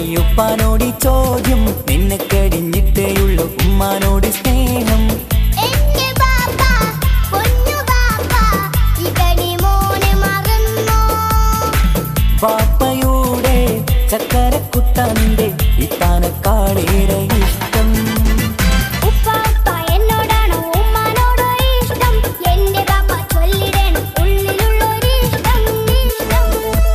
ഉപ്പാനോട് ഈ ചോദ്യം നിന്നെ കഴിഞ്ഞിട്ടേയുള്ളൂ ഉമ്മാനോട് സ്നേഹം എന്റെ ബാപ്പ പൊന്നു ബാപ്പ ഇകടി മോനെ മറന്നോ പാപ്പയുടെ ചക്കരക്കുട്ടന്റെ ഇത്താനക്കാളേറെ ഇഷ്ടം ഉപ്പാപ്പ എന്നോടാണോ ഉമ്മാനോടോ ഇഷ്ടം എന്റെ ബാപ്പ ചൊല്ലിടണം ഉള്ളിലുള്ളൊരു ഇഷ്ടം ഇഷ്ടം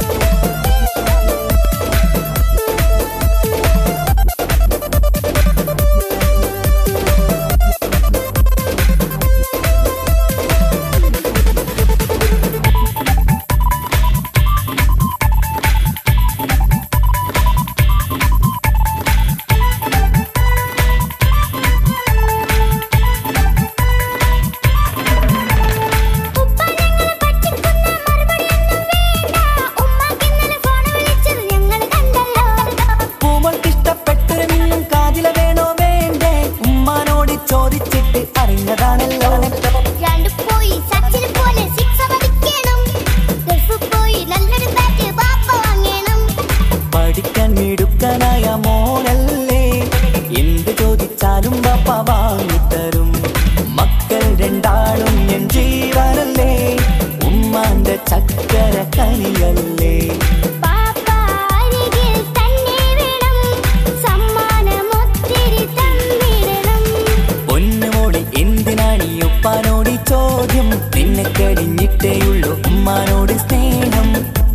ഉപ്പ ഞങ്ങളെ പറ്റിക്കുന്ന മറുപടിയൊന്നും വേണ്ട ഉമ്മാക്ക് ഇന്നലെ ഫോൺ വിളിച്ചത് ഞങ്ങൾ കണ്ടല്ലോ പൂമൾക്ക് ഇഷ്ടപ്പെട്ടൊരു മിന്നും കാതില വേണോ വേണ്ടേ ഉമ്മാനോട് ചോദിച്ചിട്ട് അറിഞ്ഞതാണല്ലോ രണ്ട് പോയി സച്ചിൻ പോലെ സിക്സ് അടിക്കണം ഗൾഫ് പോയി നല്ലൊരു ബാറ്റ് ബാപ്പ വാങ്ങണം പഠിക്കാൻ മിടുക്കനായ മോനല്ലേ എന്ത് ചോദിച്ചാലും പപ്പ വാങ്ങിത്തരും മക്കൾ രണ്ടാളും എൻ ജീവനല്ലേ ഉമ്മാന്റെ ചക്കര കനിയല്ലേ പാപ്പ അരികിൽ തന്നെ വേണം സമ്മാനം ഒത്തിരി തന്നിടണം പൊന്നുമോടി എന്തിനാണ് ഈ ഉപ്പാനോട് ഈ ചോദ്യം നിന്നെ കഴിഞ്ഞിട്ടേയുള്ളൂ ഉമ്മാനോട് സ്നേഹം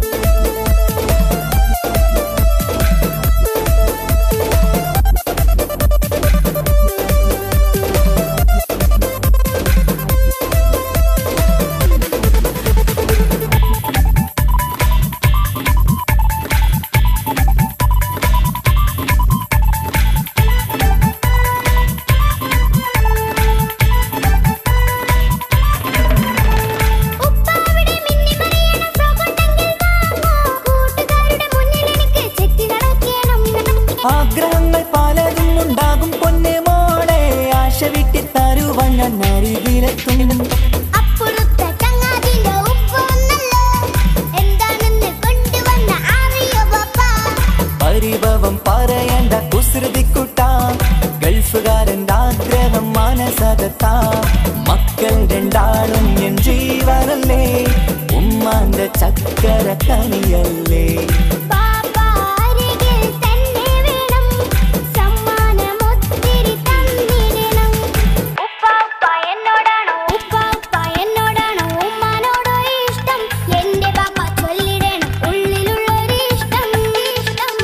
ഉപ്പ അവിടെ മിന്നി മറിയണ ഫ്രോക്ക് ഉണ്ടെങ്കിൽ വാങ്ങോ കൂട്ടുകാരുടെ മുന്നിൽ എനിക്ക് ചെത്തി നടക്കണം ആഗ്രഹങ്ങൾ പലതും ഉണ്ടാകും പൊന്നെ മോളെ ആശ വിട്ടി തരുവാൻ ഞാൻ അരികിലെത്തും അപ്പുറത്തെ ചങ്ങാതിന്റെ ഉപ്പ വന്നല്ലോ എന്താണെന്ന് കൊണ്ടുവന്ന അറിയോ പാപ്പ പരിഭവം പറയണ്ട കുസൃതിക്കുട്ട ഗൾഫുകാരൻ്റെ ആഗ്രഹം മാനസകത്ത മക്കൾ രണ്ടാളും എൻ ജീവനല്ലേ ഉമ്മാന്റെ ചക്കര കനിയല്ലേ പാപ്പ അരികിൽ തന്നെ വേണം സമ്മാനം ഒത്തിരി തന്നിടണം ഉപ്പാപ്പ എന്നോടാണോ ഉപ്പാപ്പ എന്നോടാണോ ഉമ്മാനോടോ ഇഷ്ടം എന്റെ പാപ്പ ചൊല്ലിടണം ഉള്ളിലുള്ളൊരു ഇഷ്ടം ഇഷ്ടം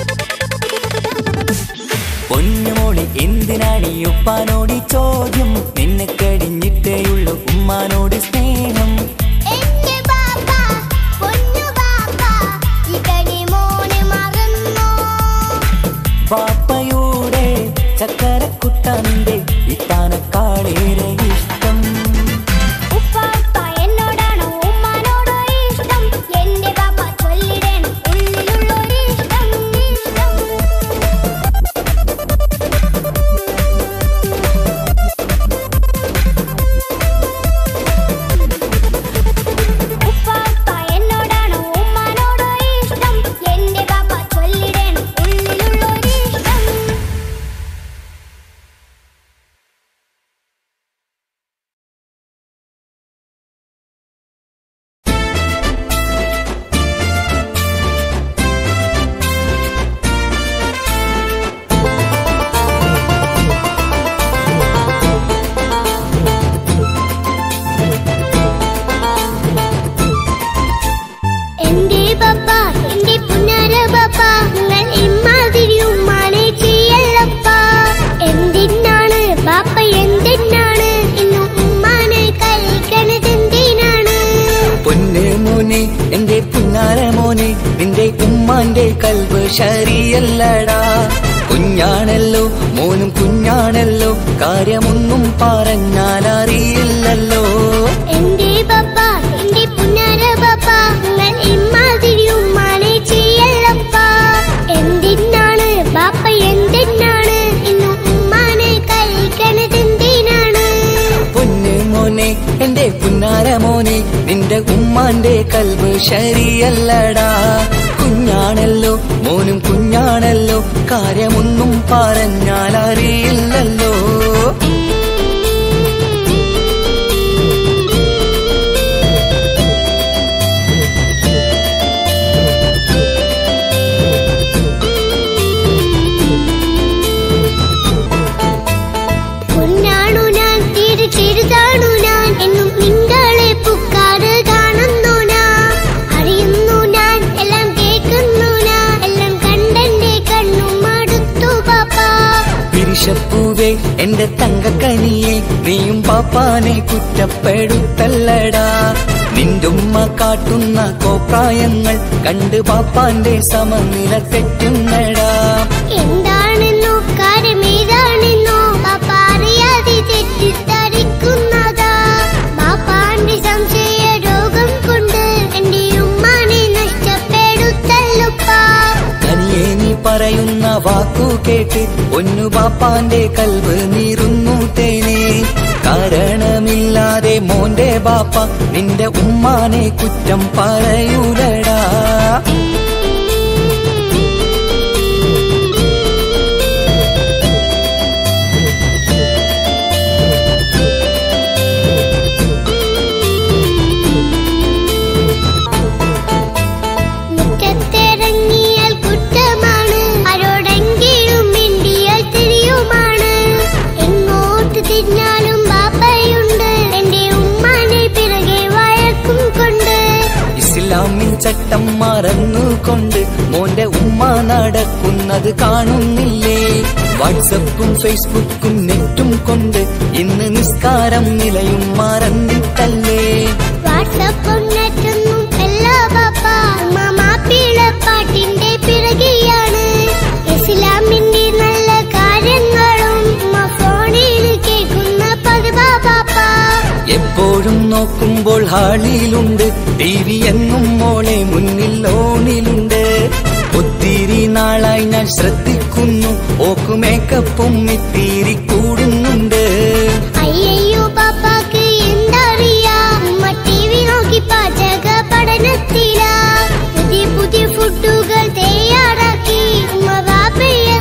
പൊന്നുമോളി എന്തിനാണ് ഈ ഉപ്പാനോട് ഈ ചോദ്യം നിന്നെ കഴിഞ്ഞിട്ടേയുള്ളൂ ഉമ്മാനോട് സ്നേഹം എന്റെ ബാപ്പ പൊന്നു ബാപ്പ ഇകടി മോനെ മറന്നോ പാപ്പയുടെ ചക്കരക്കുട്ടന്റെ ഇത്താനക്കാളേറെ ഇഷ്ടം ഉപ്പാപ്പ എന്നോടാണോ ഉമ്മാനോടോ ഇഷ്ടം എന്റെ ബാപ്പ ചൊല്ലിടണം ഉള്ളിലുള്ളൊരു ഇഷ്ടം ഇഷ്ടം ഉപ്പാപ്പ എന്നോടാണോ ഉമ്മാനോടോ ഇഷ്ടം എന്റെ ബാപ്പ ചൊല്ലിടണം ഉള്ളിലുള്ളൊരു ഇഷ്ടം എന്റെ പപ്പ എന്റെ പുന്നാര പപ്പ നിങ്ങൾ ഇമ്മാതിരി ഉമ്മാനെ ചെയ്യല്ലപ്പ എന്തിനാണ് പാപ്പ എന്തിനാണ് ഇന്ന് ഉമ്മാനെ കളിക്കണത് എന്തിനാണ് പൊന്നെ മോനെ എന്റെ പുന്നാര മോനെ നിന്റെ ഉമ്മാന്റെ കൽവ് ശരിയല്ലടാ കുഞ്ഞാണല്ലോ മോനും കുഞ്ഞാണല്ലോ കാര്യമൊന്നും പറഞ്ഞാൽ അറിയില്ലല്ലോ എന്റെ പപ്പ എന്റെ പുന്നാര പപ്പ നിങ്ങൾ ഇമ്മാതിരി ഉമ്മാനെ ചെയ്യല്ലപ്പ എന്തിനാണ് പാപ്പ എന്തിനാണ് ഇന്ന് ഉമ്മാനെ കളിക്കണത് എന്തിനാണ് പൊന്നെ മോനെ എന്റെ പുന്നാര മോനെ നിന്റെ ഉമ്മാന്റെ കൽവ് ശരിയല്ലടാ കുഞ്ഞാ പൊന്നാണല്ലോ മോനും കുഞ്ഞാണല്ലോ കാര്യമൊന്നും പറഞ്ഞാൽ അറിയില്ലല്ലോ പൊന്നാണു ഞാൻ തീരെ ചെറുതാണു ഞാൻ എന്നും നിങ്ങളെ പുക്കാറ് കാണുന്നു ഞാൻ അറിയുന്നു ഞാൻ എല്ലാം കേൾക്കുന്നു ഞാൻ എല്ലാം കണ്ടെന്റെ കണ്ണും മടുത്തു പാപ്പാ പിരിശപ്പൂവേ എന്റെ തങ്കക്കനിയെ നീയും പാപ്പാനെ കുറ്റപ്പെടുത്തല്ലടാ നിന്റുമ്മ കാട്ടുന്ന കോപ്രായങ്ങൾ കണ്ട് പാപ്പാന്റെ സമനില തെറ്റുന്നടാ എന്താണെന്നോ കാര്യമേതാണെന്നോ പാപ്പ അറിയാതെ തെറ്റിദ്ധരിക്കുന്നതാ പാപ്പാന്റെ സംശയ രോഗം കൊണ്ട് എന്റെ ഉമ്മാനെ നഷ്ടപ്പെടുത്തല്ലുപ്പാ കനിയെ നീ പറയുന്ന വാക്കു കേട്ട് ഒന്നു പാപ്പാന്റെ കൽവ് നീറുന്നു തേനെ കാരണമില്ലാതെ മോന്റെ ബാപ്പ നിന്റെ ഉമ്മാനെ കുറ്റം പറയൂലടാ മുറ്റത്തിറങ്ങിയാൽ കുറ്റമാണ് ആരോടെങ്കിലും മിണ്ടിയാൽ തിരിയുമാണ് എങ്ങോട്ട് തിരിഞ്ഞാലും ബാപ്പയുണ്ട് എന്റെ ഉമ്മാനെ പിറകെ വഴക്കും കൊണ്ട് ഇസ്ലാമിൻ ചട്ടം മറന്നുകൊണ്ട് മോന്റെ ഉമ്മ നടക്കുന്നത് കാണുന്നില്ലേ വാട്സപ്പും ഫേസ്ബുക്കും നെറ്റും കൊണ്ട് ഇന്ന് നിസ്കാരം നിലയും മറന്നിട്ടല്ലേ വാട്സപ്പും നെറ്റൊന്നും എല്ലാ ബാപ്പ മാപ്പിള പാട്ടിന്റെ പിറകെയാണ് ഇസ്ലാമിന്റെ നല്ല കാര്യങ്ങളും ഉമ്മ ഫോണിൽ കേൾക്കുന്ന പതിവാ ബാപ്പ എപ്പോഴും നോക്കുമ്പോൾ ഹാളിയിലുണ്ട് ടി വി എന്നും മോളെ മുന്നിൽ ഓണിലുണ്ട് ഒത്തിരി നാളായി ഞാൻ ശ്രദ്ധിക്കുന്നു ഓക്ക് മേക്കപ്പും ഇത്തിരി കൂടുന്നുണ്ട് അയ്യയ്യോ പാപ്പാക്ക് എന്തറിയാ ഉമ്മ ടി വി നോക്കി പാചക പഠനത്തിലാ പുതിയ പുതിയ ഫുഡുകൾ തയ്യാറാക്കി ഉമ്മ ബാപ്പയെ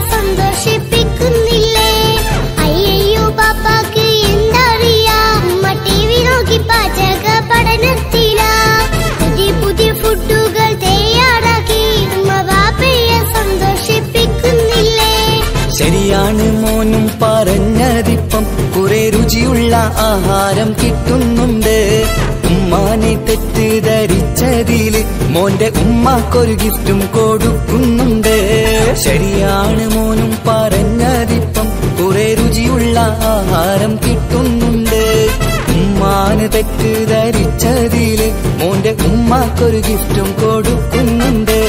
സന്തോഷിപ്പിക്കുന്നില്ലേ അയ്യയ്യോ പാപ്പാക്ക് എന്തറിയാ ഉമ്മ ടി വി നോക്കി പാചക പഠനത്തിലാ പുതിയ പുതിയ ഫുഡുകൾ തയ്യാറാക്കി ഉമ്മ ബാപ്പയെ സന്തോഷിപ്പിക്കുന്നില്ലേ ശരിയാണ് മോനും പറഞ്ഞതിപ്പം കുറെ രുചിയുള്ള ആഹാരം കിട്ടുന്നുണ്ട് ഉമ്മാനെ തെറ്റിദ്ധരിച്ചതില് മോന്റെ ഉമ്മാക്കൊരു ഗിഫ്റ്റും കൊടുക്കുന്നുണ്ട് ശരിയാണ് മോനും പറഞ്ഞതിപ്പം കുറെ രുചിയുള്ള ആഹാരം കിട്ടുന്നുണ്ട് ഉമ്മാന് തെറ്റിദ്ധരിച്ചതില് മോന്റെ ഉമ്മാക്കൊരു ഗിഫ്റ്റും കൊടുക്കുന്നുണ്ട്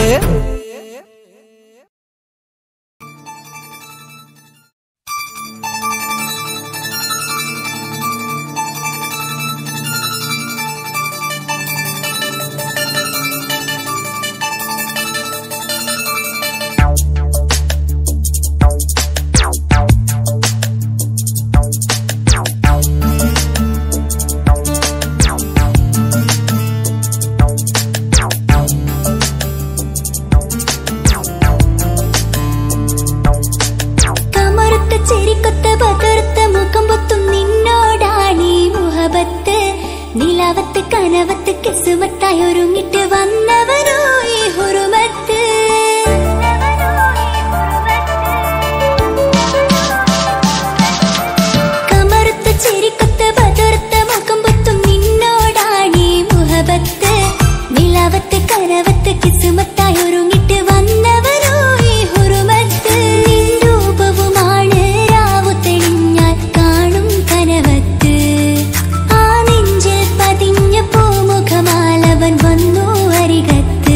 കമറുത്ത ചെരിക്കൊത്ത പതർത്ത മുഖം പൊത്തും നിന്നോടാണീ മുഹബത്ത് നിലവത്ത് കനവത്ത് കിസുമത്തായി ഒരുങ്ങിട്ട് വന്നവരോ ഈ ഹുറുമത്ത് കമറുത്ത ചെരിക്കൊത്ത പതർത്ത മുഖം പൊത്തും നിന്നോടാണീ മുഹബത്ത് നിലവത്ത് കനവത്ത് കിസുമത്തായി ഒരുങ്ങിട്ട് വന്നവരോ ഈ ഹുറുമത്ത് നിൻ രൂപവുമാണ് രാവു തെളിഞ്ഞാൽ കാണും കനവത്ത് ആ നെഞ്ചിൽ പതിഞ്ഞ പൂമുഖമാലവൻ വന്നു അരികത്ത്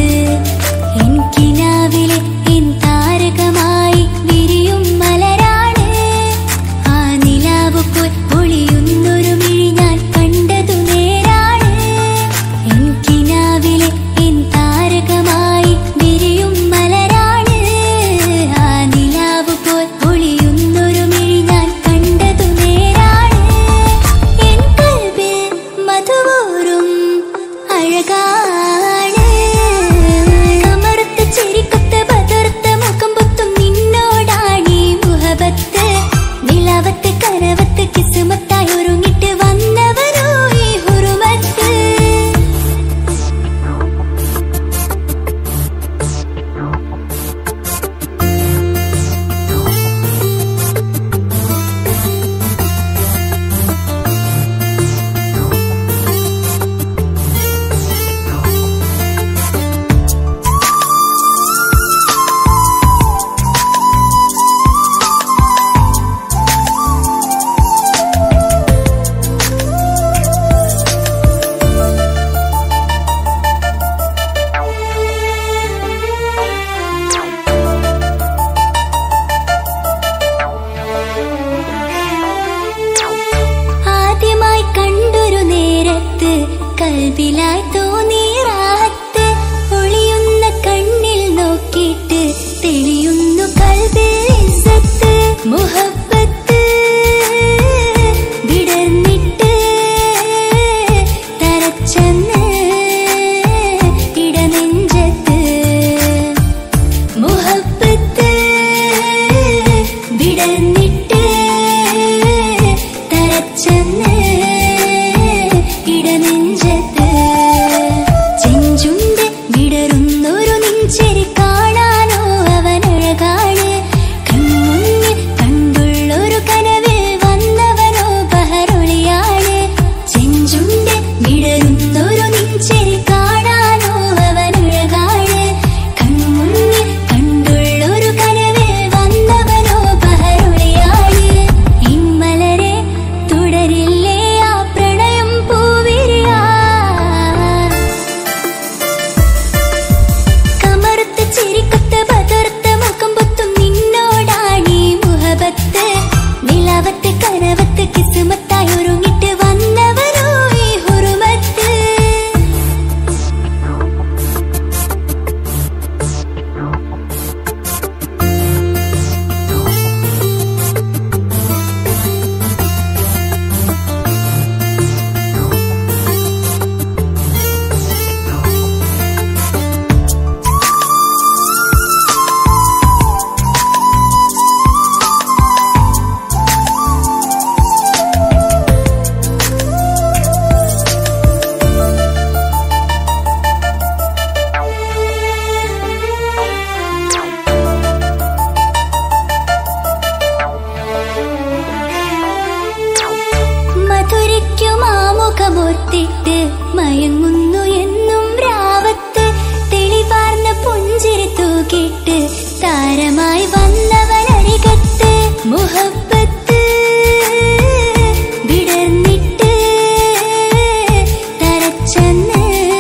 താരമായി വന്നവനരികത്ത് മുഹബത്ത് വിടർന്നിട്ട് തരച്ചെന്ന്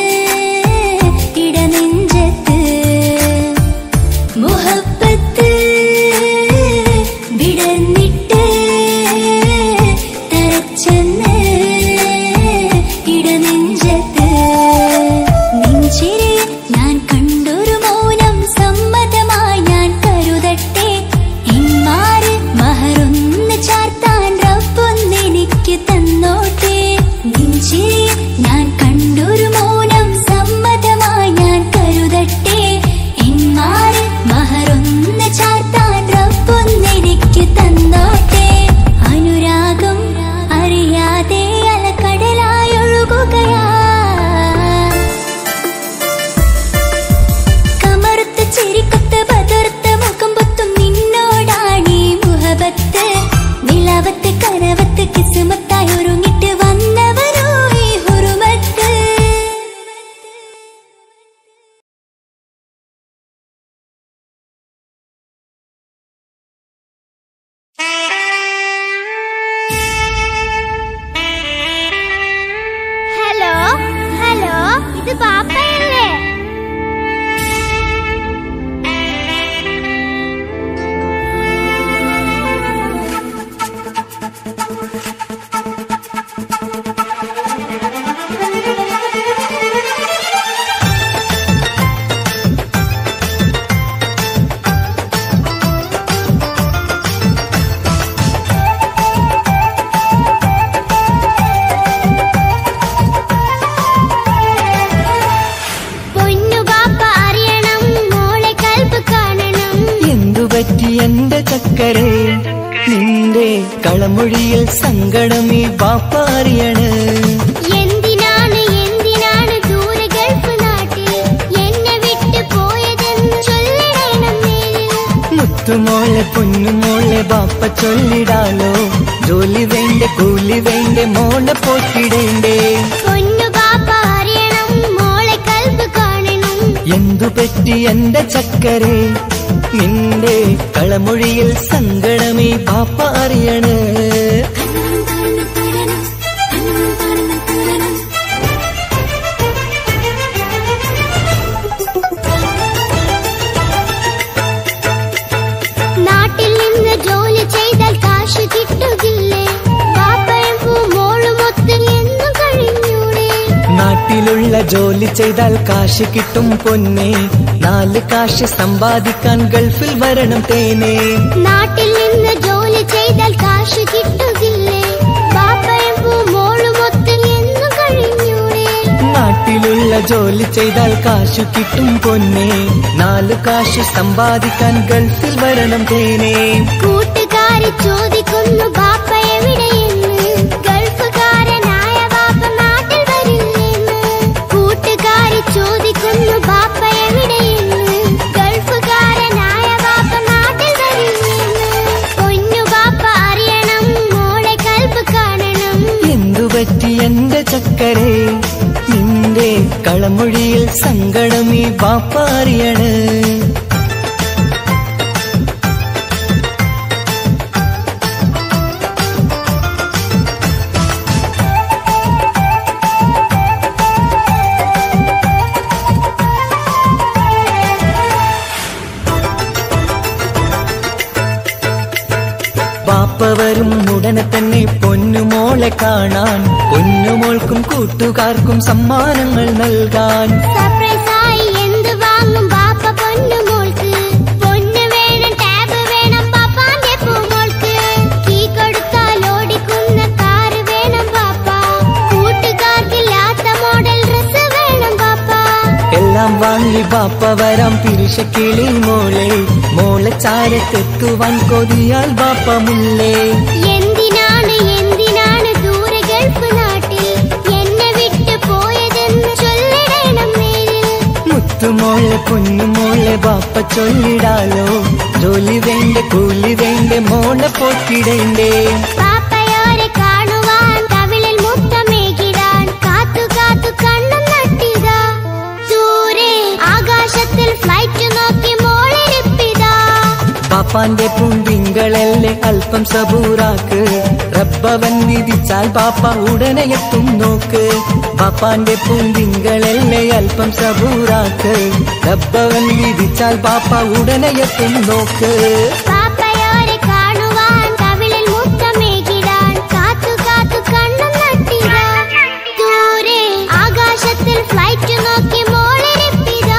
ഇടനെഞ്ചത്ത് മുഹബത്ത് വിടർന്നിട്ട് തരച്ചെന്ന് ഇടനെഞ്ചത്ത് നെഞ്ചിരെ ഞാൻ കണ്ടൊരു മൗനം സമ്മതമായി ഞാൻ കരുതട്ടെ ഇന്മാര് മഹറൊന്ന് ചാർത്താൻ റബ്ബൊന്നെനിക്ക് തന്നോട്ടെ നെഞ്ചിരെ ഞാൻ കണ്ടൊരു മൗനം സമ്മതമായി ഞാൻ കരുതട്ടെ ഇന്മാര് മഹറൊന്ന് ചാർത്താൻ റബ്ബൊന്നെനിക്ക് തന്നോട്ടെ അനുരാഗം അറിയാതെ അലക്കടലായൊഴുകുകയാ കമറുത്ത ചിരിക്കൊത്ത് പതിർത്ത മുഖം പൊത്തും നിന്നോടാണീ മുഹബത്ത് നിലവത്ത് കനവത്ത് കിസുമത്തായി ഒരുങ്ങിട്ട് വന്നവരോ ഈ ഹുറുമത്ത് ഹലോ ഹലോ ഇത് പാപ്പയല്ലേ പൊന്നു പാപ്പ അറിയണം മോളെ കൽപ്പ് കാണണം എന്തു പറ്റി എന്റെ ചക്കരെ നിന്റെ കളമൊഴിയിൽ സങ്കടം ഈ ബാപ്പ അറിയണ് എന്തിനാണ് എന്തിനാണ് ദൂരെ ഗൾഫ് നാട്ടിൽ എന്നെ വിട്ട് പോയതെന്ന് ചൊല്ലിടണം നേരിൽ മുത്തുമോളെ പൊന്നുമോളെ ബാപ്പ ചൊല്ലിടാലോ ജോലി വേണ്ട കൂലി വേണ്ട മോളെ പോറ്റിടേണ്ടേ പൊന്നു പാപ്പ അറിയണം മോളെ കൽപ്പ് കാണണം എന്തു പറ്റി എന്റെ ചക്കരെ നിന്റെ കളമൊഴിയിൽ സങ്കടമേ ബാപ്പ അറിയണ് നാട്ടിൽ നിന്ന് ജോലി ചെയ്താൽ കാശ് കിട്ടുകില്ലേ പാപ്പയും മോളും ഒത്ത് എന്നും കഴിഞ്ഞൂടെ നാട്ടിലുള്ള ജോലി ചെയ്താൽ കാശ് കിട്ടും പൊന്നെ നാല് കാശ് സമ്പാദിക്കാൻ ഗൾഫിൽ വരണം തേനെ നാട്ടിൽ നിന്ന് ജോലി ചെയ്താൽ കാശ് കിട്ടുകില്ലേ പാപ്പയും മോളും ഒത്ത് എന്നും കഴിഞ്ഞൂടെ നാട്ടിലുള്ള ജോലി ചെയ്താൽ കാശ് കിട്ടും പൊന്നെ നാല് കാശ് സമ്പാദിക്കാൻ ഗൾഫിൽ വരണം തേനെ കൂട്ടുകാരി ചോദിക്കുന്നു ബാപ്പ എവിടെയെന്ന് ഗൾഫുകാരനായ ബാപ്പ നാട്ടിൽ വരില്ലെന്ന് കൂട്ടുകാരി ചോദിക്കുന്നു ബാപ്പ എവിടെയെന്ന് ഗൾഫുകാരനായ ബാപ്പ നാട്ടിൽ വരില്ലെന്ന് പൊന്നു ബാപ്പ അറിയണം മോളെ കൽപ്പ് കാണണം എന്തു പറ്റി എന്റെ ചക്കരെ നിന്റെ കളമൊഴിയിൽ സങ്കടമേ ബാപ്പ അറിയണ് ബാപ്പ വരും ഉടനെ തന്നെ പൊന്നുമോളെ കാണാൻ പൊന്നുമോൾക്കും കൂട്ടുകാർക്കും സമ്മാനങ്ങൾ നൽകാൻ സർപ്രൈസായി എന്ത് വാങ്ങും ബാപ്പ പൊന്നു മോൾക്ക് പൊന്ന് വേണം ടാബ് വേണം പാപ്പാന്റെ പൂമോൾക്ക് കീ കൊടുത്താൽ ഓടിക്കുന്ന കാറ് വേണം ബാപ്പ കൂട്ടുകാർക്കില്ലാത്ത മോഡൽ ഡ്രസ് വേണം ബാപ്പ എല്ലാം വാങ്ങി ബാപ്പ വരാം പിരിശക്കിളി മോളെ മോളെ ചാരത്തെത്തുവാൻ കൊതിയാൽ ബാപ്പ മുല്ലേ എന്തിനാണ് എന്തിനാണ് ദൂരെ ഗൾഫ് നാട്ടിൽ എന്നെ വിട്ട് പോയതെന്ന് ചൊല്ലിടണം നേരിൽ മുത്തുമോളെ പൊന്നുമോളെ ബാപ്പ ചൊല്ലിടാലോ ജോലി വേണ്ട കൂലി വേണ്ട മോളെ പോറ്റിടേണ്ടേ പാപ്പയോരെ കാണുവാൻ കവിളിൽ മുത്തമേകിടാൻ കാത്തു കാത്തു കണ്ണും നട്ടിതാ ദൂരെ ആകാശത്തിൽ ഫ്ലൈറ്റ് നോക്കി മോളിരിപ്പിതാ ബാപ്പാന്റെ പൂന്തിങ്കളല്ലേ അല്പം സബൂറാക്ക് റബ്ബവൻ വിധിച്ചാൽ ബാപ്പ ഉടനെ എത്തും നോക്ക് ബാപ്പാന്റെ പൂന്തിങ്കളല്ലേ അല്പം സബൂറാക്ക് റബ്ബവൻ വിധിച്ചാൽ ബാപ്പ ഉടനെ എത്തും നോക്ക് പാപ്പയോരെ കാണുവാൻ കവിളിൽ മുത്തമേകിടാൻ കാത്തു കാത്തു കണ്ണും നട്ടിടാ ദൂരെ ആകാശത്തിൽ ഫ്ലൈറ്റ് നോക്കി മോളിരിപ്പിതാ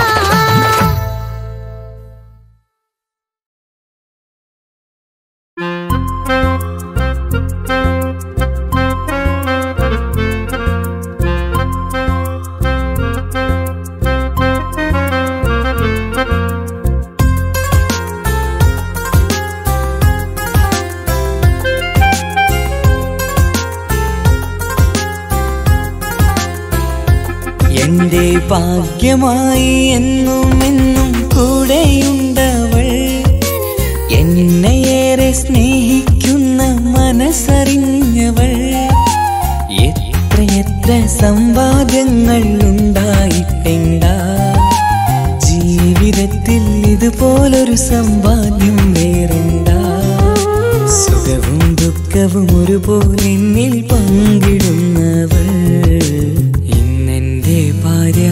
എന്റെ ഭാഗ്യമായി എന്നും എന്നും കൂടെയുണ്ടവൾ എന്നെയേറെ സ്നേഹിക്കുന്ന മനസ്സറിഞ്ഞവൾ എത്രയെത്ര സമ്പാദ്യങ്ങൾ ഉണ്ടായിട്ടെണ്ടാ ജീവിതത്തിൽ ഇതുപോലൊരു സമ്പാദ്യം വേറെണ്ടാ സുഖവും ദുഃഖവും ഒരുപോലെ എന്നിൽ പങ്കിടുന്നവൾ ഇന്നെന്റെ ഭാര്യ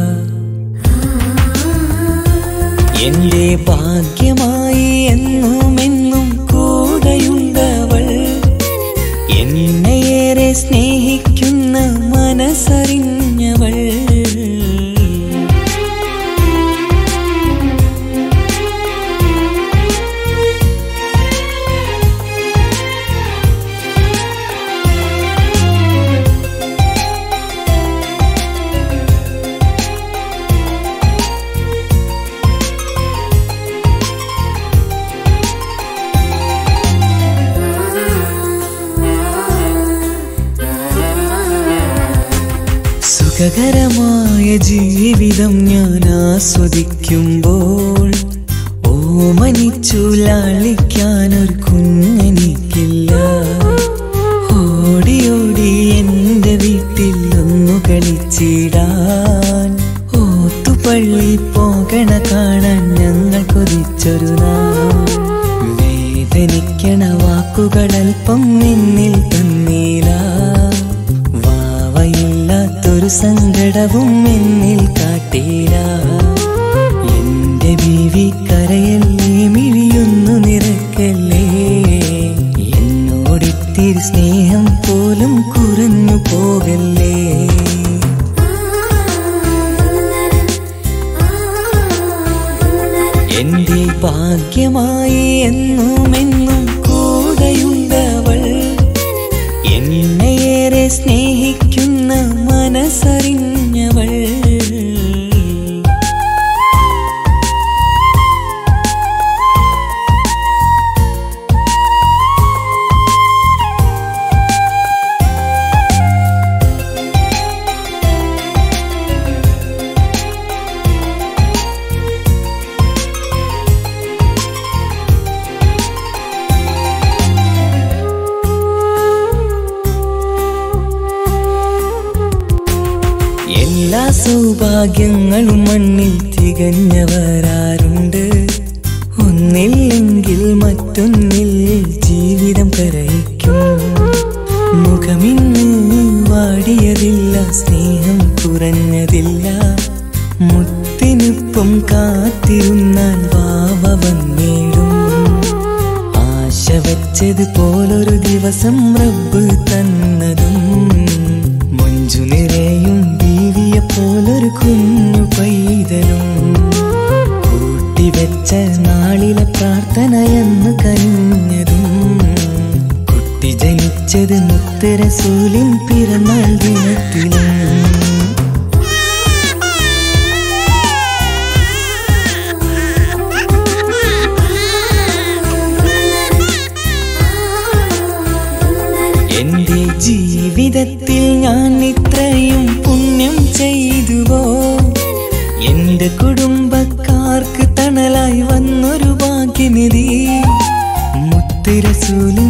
എന്റെ ഭാഗ്യമായി എന്നും എന്നും കൂടെയുണ്ടവൾ എന്നെയേറെ സ്നേഹിക്കുന്ന മനസ്സറിഞ്ഞവൾ സുഖകരമായ ജീവിതം ഞാൻ ആസ്വദിക്കുമ്പോൾ ഓമനിച്ചു ലാളിക്കാനൊരു കുഞ്ഞെനിക്കില്ല ഓടി ഓടി എന്റെ വീട്ടിൽ ഒന്നു കളിച്ചിടാൻ ഓത്തുപള്ളി പോകണ കാണാൻ ഞങ്ങൾ കൊതിച്ചൊരു നാൾ വേദനിക്കണ വാക്കുകളൽപ്പം നിന്നിൽ തന്നീല വാവയില്ലാത്തൊരു സങ്കടവും എന്നിൽ കാട്ടീല എന്റെ ബീവി കരയല്ലേ മിഴിയൊന്നു നിറക്കല്ലേ എന്നോടിത്തിരി സ്നേഹം പോലും കുറഞ്ഞു പോകല്ലേ എന്റെ ഭാഗ്യമായി എന്നും എന്നും കൂടെയുണ്ടവൾ എന്നെയേറെ സ്നേഹിക്കുന്ന മനസ്സറിഞ്ഞവൾ എല്ലാ സൗഭാഗ്യങ്ങളും മണ്ണിൽ തികഞ്ഞവരാരുണ്ട് ഒന്നില്ലെങ്കിൽ മറ്റൊന്നിൽ ജീവിതം കരയിക്കും മുഖമിന്ന് വാടിയതില്ല സ്നേഹം കുറഞ്ഞതില്ല മുത്തിനൊപ്പം കാത്തിരുന്നാൽ വാവ വന്നിടും ആശ വെച്ചത് പോലൊരു ദിവസം റബ്ബ് തന്നതും മഞ്ജു നിറയും ബീവിയെ പോലൊരു കുഞ്ഞു പൈതലും കൂട്ടിവെച്ച നാളിലെ പ്രാർത്ഥനയെന്ന് കഴിഞ്ഞതും കുട്ടി ജനിച്ചത് മുത്തരസൂലിൻ പിറന്നാൾ ദിനത്തിലും എന്റെ ജീവിതത്തിൽ ഞാൻ ഇത്രയും പുണ്യം ചെയ്തുവോ എന്റെ കുടുംബക്കാർക്ക് തണലായി വന്നൊരു ഭാഗ്യനിധി മുത്തുരസൂലിൻ